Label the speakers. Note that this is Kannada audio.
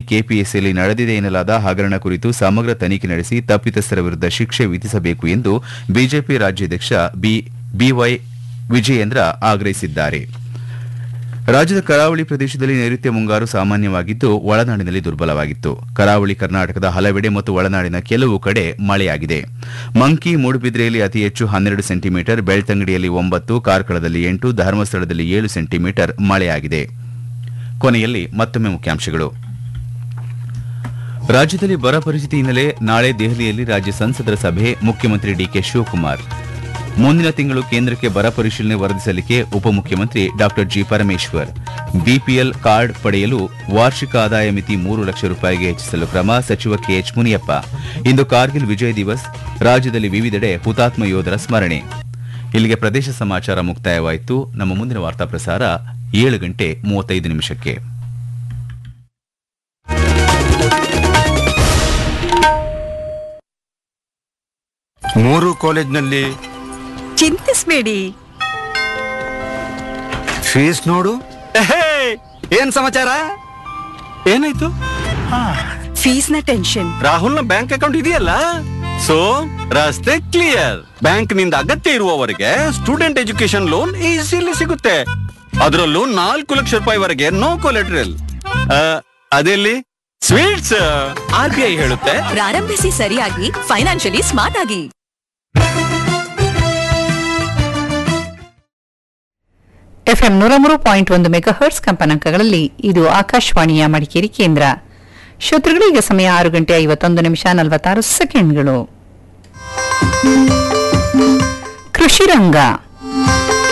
Speaker 1: ಕೆಪಿಎಸ್ಸಿಯಲ್ಲಿ ನಡೆದಿದೆ ಎನ್ನಲಾದ ಹಗರಣ ಕುರಿತು ಸಮಗ್ರ ತನಿಖೆ ನಡೆಸಿ ತಪ್ಪಿತಸ್ಥರ ವಿರುದ್ಧ ಶಿಕ್ಷೆ ವಿಧಿಸಬೇಕು ಎಂದು ಬಿಜೆಪಿ ರಾಜ್ಯಾಧ್ಯಕ್ಷ ಬಿವೈ ವಿಜಯೇಂದ್ರ ಆಗ್ರಹಿಸಿದ್ದಾರೆ ರಾಜ್ಯದ ಕರಾವಳಿ ಪ್ರದೇಶದಲ್ಲಿ ನೈಋತ್ಯ ಮುಂಗಾರು ಸಾಮಾನ್ಯವಾಗಿದ್ದು ಒಳನಾಡಿನಲ್ಲಿ ದುರ್ಬಲವಾಗಿತ್ತು ಕರಾವಳಿ ಕರ್ನಾಟಕದ ಹಲವೆಡೆ ಮತ್ತು ಒಳನಾಡಿನ ಕೆಲವು ಕಡೆ ಮಳೆಯಾಗಿದೆ ಮಂಕಿ ಮೂಡುಬಿದ್ರೆಯಲ್ಲಿ ಅತಿ ಹೆಚ್ಚು ಹನ್ನೆರಡು ಸೆಂಟಿಮೀಟರ್ ಬೆಳ್ತಂಗಡಿಯಲ್ಲಿ ಒಂಬತ್ತು ಕಾರ್ಕಳದಲ್ಲಿ ಎಂಟು ಧರ್ಮಸ್ಥಳದಲ್ಲಿ ಏಳು ಸೆಂಟಿಮೀಟರ್ ಮಳೆಯಾಗಿದೆ ಕೊನೆಯಲ್ಲಿ ಮತ್ತೊಮ್ಮೆ ಮುಖ್ಯಾಂಶಗಳು ರಾಜ್ಯದಲ್ಲಿ ಬರ ಪರಿಸ್ಥಿತಿ ಹಿನ್ನೆಲೆ ನಾಳೆ ದೆಹಲಿಯಲ್ಲಿ ರಾಜ್ಯ ಸಂಸದರ ಸಭೆ ಮುಖ್ಯಮಂತ್ರಿ ಡಿಕೆ ಶಿವಕುಮಾರ್ ಮುಂದಿನ ತಿಂಗಳು ಕೇಂದ್ರಕ್ಕೆ ಬರ ಪರಿಶೀಲನೆ ವರದಿ ಸಲ್ಲಿಕೆ ಉಪಮುಖ್ಯಮಂತ್ರಿ ಡಾ ಜಿ ಪರಮೇಶ್ವರ್ ಬಿಪಿಎಲ್ ಕಾರ್ಡ್ ಪಡೆಯಲು ವಾರ್ಷಿಕ ಆದಾಯ ಮಿತಿ ಮೂರು ಲಕ್ಷ ರೂಪಾಯಿಗೆ ಹೆಚ್ಚಿಸಲು ಕ್ರಮ ಸಚಿವ ಕೆಎಚ್ ಮುನಿಯಪ್ಪ ಇಂದು ಕಾರ್ಗಿಲ್ ವಿಜಯ್ ದಿವಸ್ ರಾಜ್ಯದಲ್ಲಿ ವಿವಿಧೆಡೆ ಹುತಾತ್ಮ ಯೋಧರ ಸ್ಮರಣೆ ಇಲ್ಲಿಗೆ ಪ್ರದೇಶ ಸಮಾಚಾರ ಮುಕ್ತಾಯವಾಯಿತು ನಮ್ಮ ಮುಂದಿನ ವಾರ್ತಾ ಪ್ರಸಾರ ಏಳು ಗಂಟೆ ಮೂವತ್ತೈದು ನಿಮಿಷಕ್ಕೆ
Speaker 2: ಮೂರು ಕಾಲೇಜ್ನಲ್ಲಿ
Speaker 3: ಚಿಂತಿಸ್ಬೇಡಿ
Speaker 2: ಫೀಸ್ ನೋಡು ಎಹೇ, ಏನ್ ಸಮಾಚಾರ ಏನಾಯ್ತು
Speaker 3: ಫೀಸ್ ನ ಟೆನ್ಷನ್
Speaker 2: ರಾಹುಲ್ ನ ಬ್ಯಾಂಕ್ ಅಕೌಂಟ್ ಇದೆಯಲ್ಲ ಸೊ ರಸ್ತೆ ಕ್ಲಿಯರ್ ಬ್ಯಾಂಕ್ ನಿಂದ ಅಗತ್ಯ ಇರುವವರೆಗೆ ಸ್ಟೂಡೆಂಟ್ ಎಜುಕೇಶನ್ ಲೋನ್ ಈಸಿಲಿ ಸಿಗುತ್ತೆ ಅದರಲ್ಲೂ ನಾಲ್ಕು ಲಕ್ಷ ರೂಪಾಯಿವರೆಗೆ ನೋ ಕೊಲೆಟ್ರಲ್ ಅದೆಲ್ಲಿ ಸ್ವೀಟ್ಸ್ ಆರ್ ಬಿ ಐ ಹೇಳುತ್ತೆ
Speaker 3: ಪ್ರಾರಂಭಿಸಿ ಸರಿಯಾಗಿ ಫೈನಾನ್ಷಿಯಲಿ ಸ್ಮಾರ್ಟ್ ಆಗಿ
Speaker 4: ಎಫ್ಎಂ ನೂರ ಮೂರು ಪಾಯಿಂಟ್ ಒಂದು ಮೆಗಾಹರ್ಟ್ಸ್ ಕಂಪನಾಂಕಗಳಲ್ಲಿ ಇದು ಆಕಾಶವಾಣಿಯ ಮಡಿಕೇರಿ ಕೇಂದ್ರ ಶ್ರೋತೃಗಳಿಗೆ ಸಮಯ ಆರು ಗಂಟೆ ಐವತ್ತೊಂದು ನಿಮಿಷ ನಲವತ್ತಾರು ಸೆಕೆಂಡ್ಗಳು ಕೃಷಿ ರಂಗ